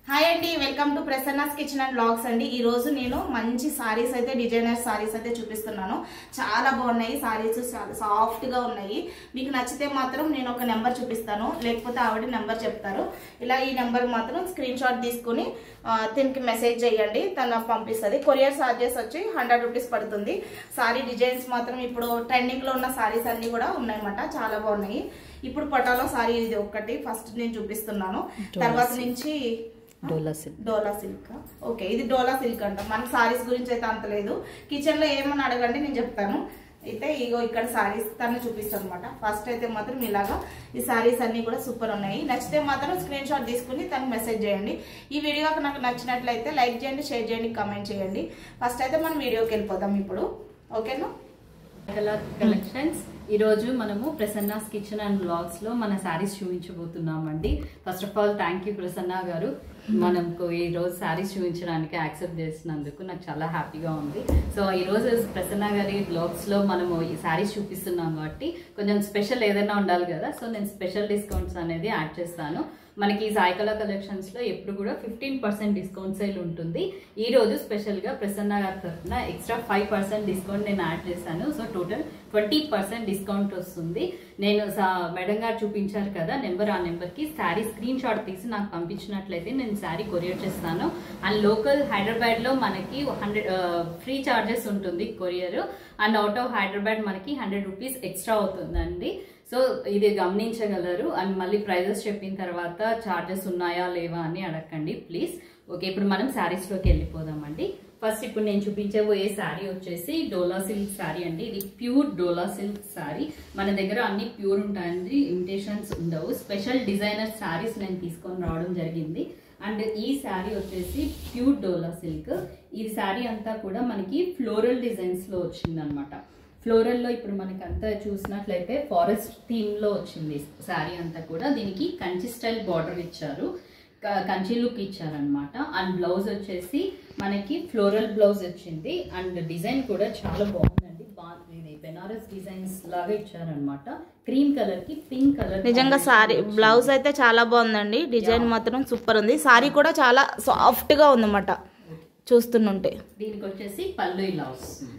Hi అండి welcome to Prasanna's kitchen and blogs అండి ఈ రోజు నేను మంచి సారీస్ అయితే డిజైనర్ సారీస్ అయితే చూపిస్తున్నాను చాలా బాగున్నాయి సారీస్ చాలా సాఫ్ట్ గా ఉన్నాయి మీకు నచ్చితే మాత్రం నేను ఒక నెంబర్ చూపిస్తాను లేకపోతే ఆవిడ నెంబర్ చెప్తారు ఇలా ఈ నెంబర్ మాత్రం స్క్రీన్ షాట్ తీసుకుని ఆ, దీనికి మెసేజ్ చేయండి తను పంపిస్తుంది కొరియర్ చార్జెస్ వచ్చి హండ్రెడ్ రూపీస్ పడుతుంది సారీ డిజైన్స్ మాత్రం ఇప్పుడు ట్రెండింగ్ లో ఉన్న సారీస్ అన్ని కూడా ఉన్నాయన్నమాట చాలా బాగున్నాయి ఇప్పుడు పటాలో సారీ ఇది ఒకటి ఫస్ట్ నేను చూపిస్తున్నాను తర్వాత నుంచి Dola silk Dola silk okay ఇది డోలా సిల్క్ అంట మన సారీస్ గురించి అయితే అంత లేదు కిచెన్ లో ఏమని అడగండి నేను చెప్తాను అయితే ఇగో ఇక్కడ సారీస్ తను చూపిస్తాను అనమాట ఫస్ట్ అయితే మాత్రం ఇలాగా ఈ సారీస్ అన్ని కూడా సూపర్ ఉన్నాయి నచ్చితే మాత్రం స్క్రీన్ షాట్ తీసుకుని తనకు మెసేజ్ చేయండి ఈ వీడియో నాకు నచ్చినట్లయితే లైక్ చేయండి షేర్ చేయండి కామెంట్ చేయండి ఫస్ట్ అయితే మనం వీడియోకి వెళ్ళిపోతాం ఇప్పుడు ఓకేనా కలర్ కలెక్షన్స్ ఈ రోజు మనము ప్రసన్నాస్ కిచెన్ అండ్ బ్లాగ్స్ లో మన శారీస్ చూపించబోతున్నామండి first of all thank you Prasanna గారు మనకు ఈ రోజు శారీస్ చూపించడానికి యాక్సెప్ట్ చేసినందుకు నాకు చాలా హ్యాపీగా ఉంది సో ఈ రోజు ప్రసన్న గారి బ్లాగ్స్ లో మనము ఈ శారీస్ చూపిస్తున్నాం కాబట్టి కొంచెం స్పెషల్ ఏదైనా ఉండాలి కదా సో నేను స్పెషల్ డిస్కౌంట్స్ అనేది యాడ్ చేస్తాను మనకి సాయికళ కలెక్షన్స్ లో ఎప్పుడు కూడా ఫిఫ్టీన్ పర్సెంట్ డిస్కౌంట్ సేల్ ఉంటుంది ఈ రోజు స్పెషల్ గా ప్రసన్న గారి తరఫున ఎక్స్ట్రా ఫైవ్ పర్సెంట్ డిస్కౌంట్ నేను యాడ్ చేశాను so total twenty percent discount వస్తుంది నేను సా- మేడం గారు చూపించారు కదా నెంబర్ ఆ నెంబర్ కి శారీ స్క్రీన్ షాట్ తీసి నాకు పంపించినట్లయితే నేను శారీ కొరియర్ చేస్తాను అండ్ లోకల్ హైదరాబాద్ లో మనకి హండ్రెడ్ ఫ్రీ చార్జెస్ ఉంటుంది courier and out of Hyderabad మనకి హండ్రెడ్ రూపీస్ ఎక్స్ట్రా అవుతుందండి సో ఇది గమనించగలరు అండ్ మళ్ళీ ప్రైజెస్ చెప్పిన తర్వాత చార్జెస్ ఉన్నాయా లేవా అని అడగండి ప్లీజ్ ఓకే ఇప్పుడు మనం శారీస్ లోకి వెళ్ళిపోదామండి ఫస్ట్ ఇప్పుడు నేను చూపించబోయే శారీ వచ్చేసి డోలా సిల్క్ శారీ అండి ఇది ప్యూర్ డోలా సిల్క్ శారీ మన దగ్గర అన్ని ప్యూర్ ఉంటాయండి ఇమిటేషన్స్ ఉండవు స్పెషల్ డిజైనర్ శారీస్ నేను తీసుకొని రావడం జరిగింది అండ్ ఈ శారీ వచ్చేసి ప్యూర్ డోలా సిల్క్ ఈ శారీ అంతా కూడా మనకి ఫ్లోరల్ డిజైన్స్ లో వచ్చింది అనమాట ఫ్లోరల్ లో ఇప్పుడు మనకి అంతా చూసినట్లయితే ఫారెస్ట్ థీమ్ లో వచ్చింది శారీ అంతా కూడా దీనికి కంచి స్టైల్ బార్డర్ ఇచ్చారు క- కంచి లుక్ ఇచ్చారనమాట అండ్ బ్లౌజ్ వచ్చేసి మనకి ఫ్లోరల్ బ్లౌజ్ వచ్చింది అండ్ డిజైన్ కూడా చాలా బాగుందండి బాగుంది ఇది బెనారస్ డిజైన్స్ లాగా ఇచ్చారనమాట క్రీమ్ కలర్ కి పింక్ కలర్ నిజంగా సారీ బ్లౌజ్ అయితే చాలా బాగుందండి డిజైన్ మాత్రం సూపర్ ఉంది సారీ కూడా చాలా సాఫ్ట్ గా ఉందన్నమాట చూస్తుంటే దీనికి వచ్చేసి పళ్ళు ఇలా వస్తుంది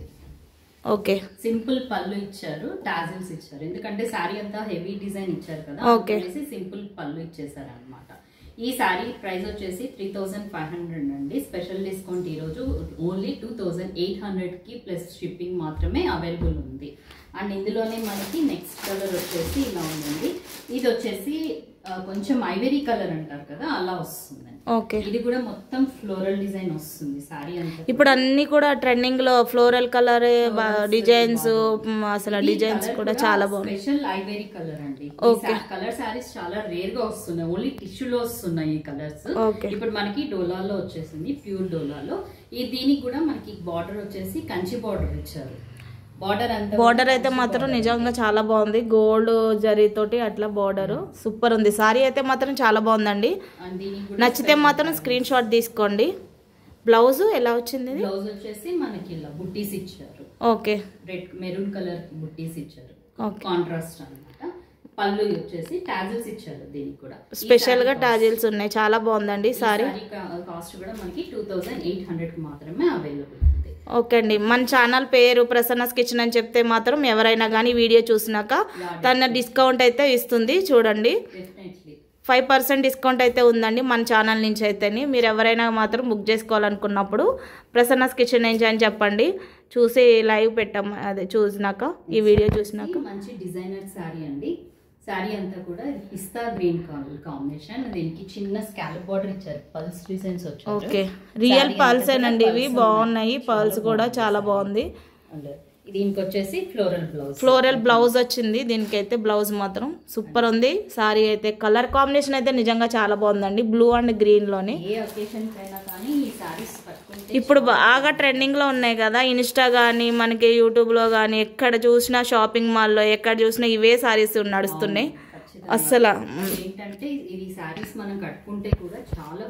ఓకే సింపుల్ పళ్ళు ఇచ్చారు టాజిల్స్ ఇచ్చారు ఎందుకంటే శారీ అంతా హెవీ డిజైన్ ఇచ్చారు కదా Okay. అనేసి సింపుల్ పళ్ళు ఇచ్చేసారు అనమాట ఈ శారీ ప్రైస్ వచ్చేసి త్రీ థౌసండ్ ఫైవ్ హండ్రెడ్ అండి స్పెషల్ డిస్కౌంట్ ఈ రోజు only two thousand eight hundred కి ప్లస్ షిప్పింగ్ మాత్రమే అవైలబుల్ ఉంది అండ్ ఇందులోనే మనకి నెక్స్ట్ కలర్ వచ్చేసి ఇలా ఉందండి ఇది వచ్చేసి ఆ, కొంచెం ఐవరీ కలర్ అంటారు కదా అలా వస్తుందండి ఓకే ఇది కూడా మొత్తం ఫ్లోరల్ డిజైన్ వస్తుంది శారీ అంతా ఇప్పుడు అన్ని కూడా ట్రెండింగ్ లో ఫ్లోరల్ కలర్ డిజైన్స్ అసలు డిజైన్స్ కూడా చాలా బాగున్నాయి స్పెషల్ ఐవేరీ కలర్ అండి Okay. కలర్ సారీస్ చాలా రేర్ గా వస్తున్నాయి ఓన్లీ టిష్యూలో వస్తున్నాయి ఈ కలర్స్ Okay. ఇప్పుడు మనకి డోలాలో వచ్చేసింది ప్యూర్ డోలాలో ఈ దీనికి కూడా మనకి బార్డర్ వచ్చేసి కంచి బార్డర్ ఇచ్చారు బార్డర్ అంతా బార్డర్ అయితే మాత్రం నిజంగా చాలా బాగుంది గోల్డ్ జరీ తోటి అట్లా బార్డర్ సూపర్ ఉంది సారీ అయితే మాత్రం చాలా బాగుందండి అండ్ దీనికి కూడా నచ్చితే మాత్రం స్క్రీన్ షాట్ తీసుకోండి బ్లౌజ్ ఎలా వచ్చింది ఇది? బ్లౌజ్ వచ్చేసి మనకి ఇలా బుట్టీస్ ఇచ్చారు okay red maroon colour buttis ఇచ్చారు ఓకే కాంట్రాస్ట్ అన్నమాట పళ్ళు వచ్చేసి టాజిల్స్ ఇచ్చారు దీనికి కూడా ఈ స్పెషల్ గా saree టాజిల్స్ ఉన్నాయి చాలా బాగుందండి ఈ సారీ సారీ కా- కాస్ట్ కూడా మనకి టూ థౌసండ్ ఎయిట్ హండ్రెడ్ మాత్రమే అవైలబుల్ ఉంది ఓకే అండి మన ఛానల్ పేరు ప్రసన్నస్ కిచెన్ అని చెప్తే మాత్రం ఎవరైనా కానీ వీడియో చూసినాక తన డిస్కౌంట్ అయితే ఇస్తుంది చూడండి డెఫినెట్లీ ఫైవ్ పర్సెంట్ డిస్కౌంట్ అయితే ఉందండి మన ఛానల్ నుంచి అయితేని మీరు ఎవరైనా మాత్రం బుక్ చేసుకోవాలనుకున్నప్పుడు ప్రసన్నస్ కిచెన్ నుంచి అని చెప్పండి చూసి లైవ్ పెట్టాం అదే చూసినాక ఈ వీడియో చూసినాక మంచి డిజైనర్ శారీ అండి శారీ అంతా కూడా పిస్తా గ్రీన్ కలర్ కాంబినేషన్ దీనికి చిన్న స్కాలప్ బార్డర్ ఇచ్చారు పల్స్ డిజైన్స్ వచ్చారు ఓకే రియల్ Saree పర్ల్స్ అంతా కూడా ఏనండి ఇవి pearls బాగున్నాయి ఉన్నాయి. పర్ల్స్ చాలా కూడా బాగుంది చాలా saree. బాగుంది And దీనికి వచ్చేసి ఫ్లోరల్ బ్లౌజ్ ఫ్లోరల్ బ్లౌజ్ వచ్చింది దీనికైతే బ్లౌజ్ మాత్రం సూపర్ ఉంది సారీ అయితే కలర్ కాంబినేషన్ అయితే నిజంగా చాలా బాగుందండి బ్లూ అండ్ గ్రీన్ లోని ఏ ఒకేషన్ అయినా కానీ ఈ శారీస్ పట్టుకుంటే ఇప్పుడు బాగా ట్రెండింగ్ లో ఉన్నాయి కదా ఇన్స్టా కానీ మనకి యూట్యూబ్ లో కానీ ఎక్కడ చూసినా షాపింగ్ మాల్లో ఎక్కడ చూసినా ఇవే సారీస్ నడుస్తున్నాయి ఖచ్చితంగా. అస్సలు ఏంటంటే ఇది శారీస్ మనం కట్టుకుంటే కూడా చాలా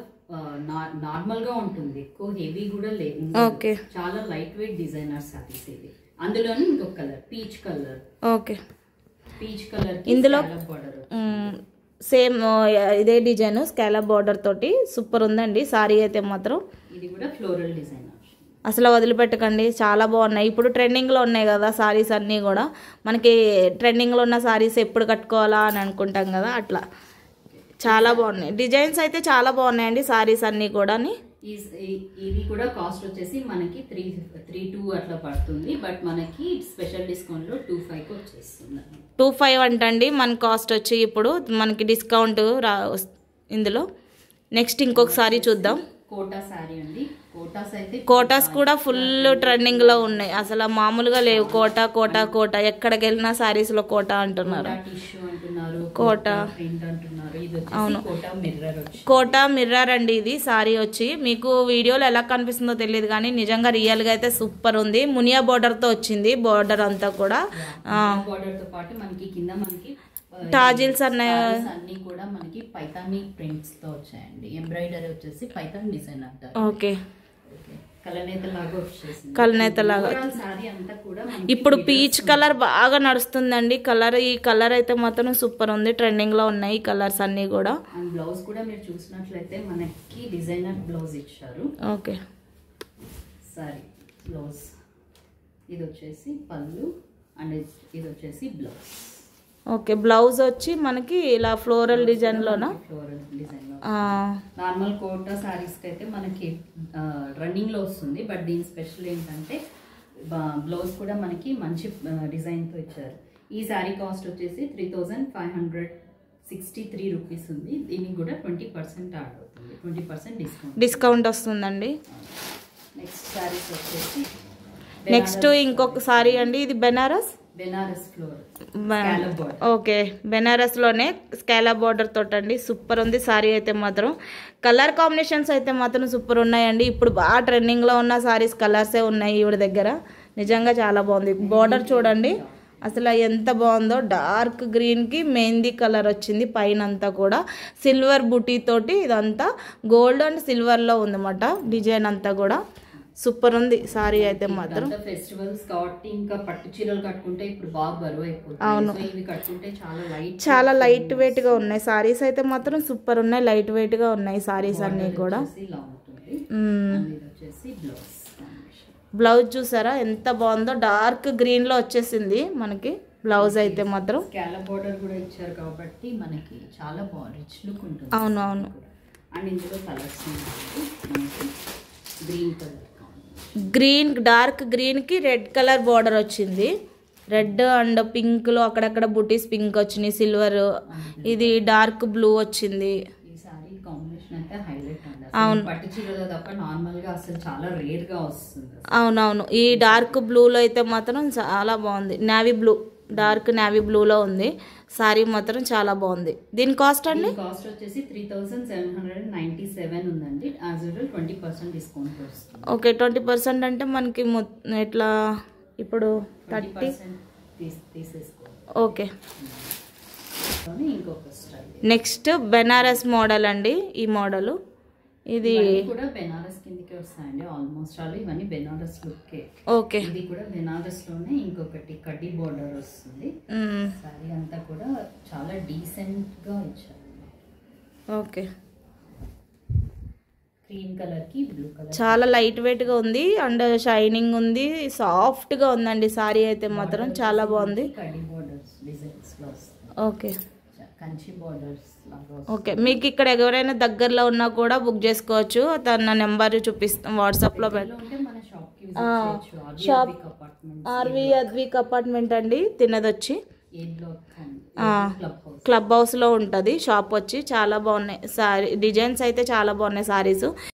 నార్మల్ గా ఉంటుంది ఎక్కువ హెవీ కూడా లేదు ఓకే చాలా లైట్ వెయిట్ డిజైనర్ శారీస్ ఇది అందులోనే ఇంకొక colour peach colour okay peach colour ఇందులో బార్డర్ సేమ్ ఇదే డిజైన్ స్కాలప్ బార్డర్ తోటి సూపర్ ఉందండి సారీ అయితే మాత్రం ఇది కూడా ఫ్లోరల్ డిజైన్ అసలు వదిలిపెట్టకండి చాలా బాగున్నాయి ఇప్పుడు ట్రెండింగ్లో ఉన్నాయి కదా సారీస్ అన్నీ కూడా మనకి ట్రెండింగ్లో ఉన్న సారీస్ ఎప్పుడు కట్టుకోవాలా అని అనుకుంటాం కదా అట్లా చాలా బాగున్నాయి డిజైన్స్ అయితే చాలా బాగున్నాయండి సారీస్ అన్నీ కూడా ఈ- ఈ- ఇది కూడా కాస్ట్ వచ్చేసి మనకి త్రీ త్రీ టూ అట్లా పడుతుంది బట్ మనకి స్పెషల్ డిస్కౌంట్ లో టూ ఫైవ్ కి వచ్చేస్తుంది టూ ఫైవ్ అంటండి మన కాస్ట్ వచ్చి ఇప్పుడు మనకి డిస్కౌంట్ రా ఇందులో నెక్స్ట్ ఇంకొక సారీ చూద్దాం కోటా శారీ అండి కోటాస్ అయితే కోటాస్ కూడా ఫుల్ ట్రెండింగ్లో ఉన్నాయి అసలు మామూలుగా లేవు కోట కోట కోట ఎక్కడికి వెళ్ళినా సారీస్లో కోట అంటున్నారు టిష్యూ అంటున్నారు కోట. ప్రింట్ అంటున్నారు ఇది అవును. వచ్చేసి కోటా మిర్రర్ వచ్చి కోట మిర్రర్ అండి ఇది సారీ వచ్చి మీకు వీడియోలో ఎలా కనిపిస్తుందో తెలియదు కానీ నిజంగా రియల్గా అయితే సూపర్ ఉంది మునియా బార్డర్తో వచ్చింది బార్డర్ అంతా కూడా ఆ, బార్డర్ తో పాటు మనకి కింద మనకి ఆ, టాజిల్స్ అన్న- stars అన్ని కూడా మనకి పైతాని ప్రింట్స్ తో వచ్చాయండి ఎంబ్రాయిడరీ వచ్చేసి పైతాన్ డిజైన్ అంటారు ఓకే కలనేత లాగా వచ్చేసింది కలనేత లాగా. సారీ అంతా కూడా ఇప్పుడు పీచ్ కలర్ బాగా నడుస్తుందండి కలర్ ఈ కలర్ అయితే మాత్రం సూపర్ ఉంది ట్రెండింగ్లో ఉన్నాయి ఈ కలర్స్ అన్నీ కూడా అండ్ బ్లౌజ్ కూడా మీరు చూసినట్లయితే మనకి డిజైనర్ బ్లౌజ్ ఇచ్చారు ఓకే సారీ బ్లౌజ్ ఇది వచ్చేసి పళ్ళు అండ్ ఇది వచ్చేసి బ్లౌజ్ ఓకే బ్లౌజ్ వచ్చి మనకి ఇలా ఫ్లోరల్ డిజైన్లోనా ఫ్లోరల్ డిజైన్ లో ఆ, నార్మల్ కోటా సారీస్ కి అయితే మనకి రన్నింగ్ లో వస్తుంది బట్ దీని స్పెషల్ ఏంటంటే బ్లౌజ్ కూడా మనకి మంచి డిజైన్ తో ఇచ్చారు ఈ సారీ కాస్ట్ వచ్చేసి three thousand five hundred sixty three rupees ఉంది దీనికి కూడా ట్వంటీ పర్సెంట్ యాడ్ అవుతుంది ట్వంటీ పర్సెంట్ డిస్కౌంట్ డిస్కౌంట్ వస్తుందండి నెక్స్ట్ సారీస్ వచ్చేసి నెక్స్ట్ ఇంకొక సారీ అండి ఇది బెనారస్ బెనారస్ ఫ్లోర్ బ- ఓకే బెనారస్లోనే స్కాలా బార్డర్ తోటండి సూపర్ ఉంది సారీ అయితే మాత్రం కలర్ కాంబినేషన్స్ అయితే మాత్రం సూపర్ ఉన్నాయండి ఇప్పుడు బాగా ట్రెండింగ్లో ఉన్న సారీస్ కలర్సే ఉన్నాయి ఈవిడ దగ్గర నిజంగా చాలా బాగుంది బార్డర్ చూడండి అసలు ఎంత బాగుందో డార్క్ గ్రీన్కి మెహందీ కలర్ వచ్చింది పైన అంతా కూడా సిల్వర్ బుటీ తోటి ఇదంతా గోల్డ్ అండ్ సిల్వర్లో ఉందన్నమాట డిజైన్ అంతా కూడా సూపర్ ఉంది సారీ అయితే మాత్రం ఫెస్టివల్స్ కాబట్టి ఇంకా పట్టు చీరలు కట్టుకుంటే ఇప్పుడు బాగా బరువు అయిపోతుంది అవును. సో ఇవి కట్టుకుంటే చాలా లైట్ చాలా లైట్ వెయిట్ గా ఉన్నాయి సారీస్ అయితే మాత్రం సూపర్ ఉన్నాయి లైట్ వెయిట్ గా ఉన్నాయి సారీస్ అన్ని కూడా ఇలా ఉంటుంది మ్మ్. అండ్ ఇది వచ్చేసి బ్లౌజ్ బ్లౌజ్ చూసారా ఎంత బాగుందో డార్క్ గ్రీన్ లో వచ్చేసింది మనకి బ్లౌజ్ అయితే మాత్రం స్కాలప్ బోర్డర్ కూడా ఇచ్చారు కాబట్టి మనకి చాలా బాగుంది రిచ్ లుక్ ఉంటుంది అవును అవును అండ్ ఇందులో కలర్స్ మనకి green colour green dark green కి రెడ్ కలర్ బార్డర్ వచ్చింది రెడ్ అండ్ పింక్ లో అక్కడక్కడ బుటీస్ పింక్ వచ్చినాయి సిల్వర్ ఇది డార్క్ బ్లూ వచ్చింది ఈ సారీ కాంబినేషన్ అయితే హైలైట్ అండి అవును. అసలు పట్టు చీరలో తప్ప నార్మల్ గా అసలు చాలా రేర్ గా వస్తుంది అసలు. అవునవును ఈ డార్క్ బ్లూలో అయితే మాత్రం చాలా బాగుంది నావీ బ్లూ డార్క్ నావీ బ్లూలో ఉంది సారీ మాత్రం చాలా బాగుంది దీని కాస్ట్ అండి దీని కాస్ట్ వచ్చేసి three thousand seven hundred ninety seven ఉందండి as usual twenty percent discount వస్తుంది ఓకే ట్వంటీ పర్సెంట్ అంటే మనకి మొ- ఎట్లా ఇప్పుడు ట్వంటీ థర్టీ పర్సెంట్ తీసేసుకోవాలి ఓకే కానీ ఇంకొక స్టైల్ నెక్స్ట్ బెనారస్ మోడల్ అండి ఈ మోడల్ ఇది ఇవన్నీ కూడా బెనారస్ కిందకే వస్తాయండి ఆల్మోస్ట్ ఆల్ ఇవన్నీ బెనారస్ లుక్కే ఓకే ఇది కూడా బెనారస్ లోనే ఇంకొకటి కడ్డీ బోర్డర్ వస్తుంది మ్మ్. సారీ అంతా కూడా చాలా డీసెంట్ గా ఇచ్చారు ఓకే క్రీమ్ కలర్ కి బ్లూ కలర్ చాలా లైట్ వెయిట్ గా ఉంది అండ్ షైనింగ్ ఉంది సాఫ్ట్ గా ఉందండి సారీ అయితే మాత్రం చాలా బాగుంది కడ్డీ బోర్డర్స్ డిజైన్స్ లో వస్తాయి ఓకే కంచి బోర్డర్స్ లాగా వస్తాయి. ఓకే మీకు ఇక్కడ ఎవరైనా దగ్గరలో ఉన్నా కూడా బుక్ చేసుకోవచ్చు తన నెంబర్ చూపిస్తాం వాట్సాప్లో పెట్ ఇలా ఉంటే మన షాప్ కి ఆ, విజిట్ షాప్ చేయొచ్చు అపార్ట్మెంట్ ఆర్వి అద్విక్ అపార్ట్మెంట్ అండి తినదొచ్చి ఏ బ్లాక్ ఆ. క్లబ్ హౌస్ క్లబ్ హౌస్లో ఉంటుంది షాప్ వచ్చి చాలా బాగున్నాయి సారీ డిజైన్స్ అయితే చాలా బాగున్నాయి సారీస్